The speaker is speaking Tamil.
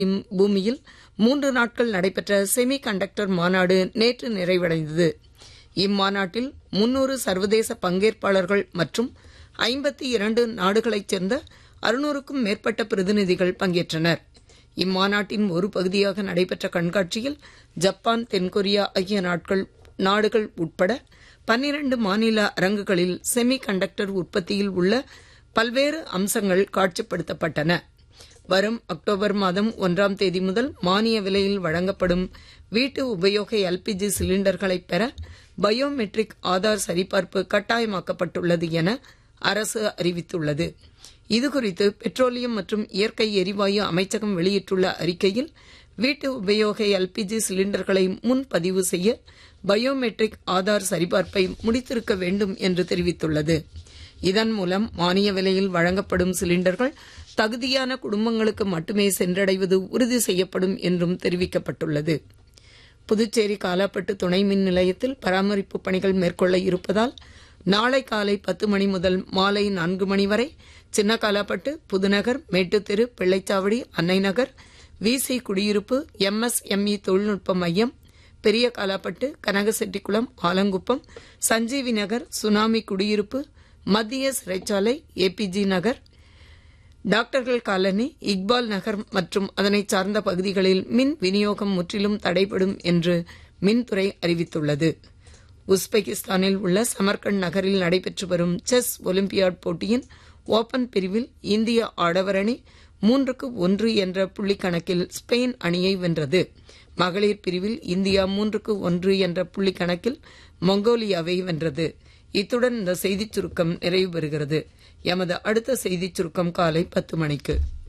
பூமியில் மூன்று நாட்கள் நடைபெற்ற செமி கண்டக்டர் மாநாடு நேற்று நிறைவடைந்தது இம்மாநாட்டில் முன்னூறு சர்வதேச பங்கேற்பாளர்கள் மற்றும் ஐம்பத்தி இரண்டு நாடுகளைச் சேர்ந்த அறுநூறுக்கும் மேற்பட்ட பிரதிநிதிகள் பங்கேற்றனர் இம்மாநாட்டின் ஒரு பகுதியாக நடைபெற்ற கண்காட்சியில் ஜப்பான் தென்கொரியா ஆகிய நாட்கள் நாடுகள் உட்பட பன்னிரண்டு மாநில அரங்குகளில் செமி கண்டக்டர் உற்பத்தியில் உள்ள பல்வேறு அம்சங்கள் காட்சிப்படுத்தப்பட்டன வரும் அக்டோபர் மாதம் ஒன்றாம் தேதி முதல் மானிய விலையில் வழங்கப்படும் வீட்டு உபயோக எல்பிஜி சிலிண்டர்களை பெற பயோமெட்ரிக் ஆதார் சரிபார்ப்பு கட்டாயமாக்கப்பட்டுள்ளது என அரசு அறிவித்துள்ளது இதுகுறித்து பெட்ரோலியம் மற்றும் இயற்கை எரிவாயு அமைச்சகம் வெளியிட்டுள்ள அறிக்கையில் வீட்டு உபயோக எல்பிஜி சிலிண்டர்களை முன்பதிவு செய்ய பயோமெட்ரிக் ஆதார் சரிபார்ப்பை முடித்திருக்க வேண்டும் என்று தெரிவித்துள்ளது இதன் மூலம் மானிய விலையில் வழங்கப்படும் சிலிண்டர்கள் தகுதியான குடும்பங்களுக்கு மட்டுமே சென்றடைவது உறுதி செய்யப்படும் என்றும் தெரிவிக்கப்பட்டுள்ளது புதுச்சேரி காலாப்பட்டு துணை மின் நிலையத்தில் பராமரிப்பு பணிகள் மேற்கொள்ள இருப்பதால் நாளை காலை பத்து மணி முதல் மாலை நான்கு மணி வரை சின்ன காலாப்பட்டு புதுநகர் மேட்டுத்தெரு பிள்ளைச்சாவடி அன்னை நகர் விசி குடியிருப்பு எம்எஸ்எம்இ தொழில்நுட்ப மையம் பெரிய காலாப்பட்டு கனகசெட்டிக்குளம் ஆலங்குப்பம் சஞ்சீவி நகர் சுனாமி குடியிருப்பு மத்திய சிறைச்சாலை ஏபிஜி நகர் டாக்டர்கள் காலனி இக்பால் நகர் மற்றும் அதனை சார்ந்த பகுதிகளில் மின் விநியோகம் முற்றிலும் தடைபடும் என்று மின்துறை அறிவித்துள்ளது உஸ்பெகிஸ்தானில் உள்ள சமர்கண்ட் நகரில் நடைபெற்று வரும் செஸ் ஒலிம்பியாட் போட்டியின் ஓபன் பிரிவில் இந்திய ஆடவர் அணி மூன்றுக்கு ஒன்று என்ற புள்ளி கணக்கில் ஸ்பெயின் அணியை வென்றது மகளிர் பிரிவில் இந்தியா மூன்றுக்கு ஒன்று என்ற புள்ளி கணக்கில் மங்கோலியாவை வென்றது இத்துடன் இந்த செய்திச் சுருக்கம் நிறைவு பெறுகிறது எமது அடுத்த செய்திச் சுருக்கம் காலை பத்து மணிக்கு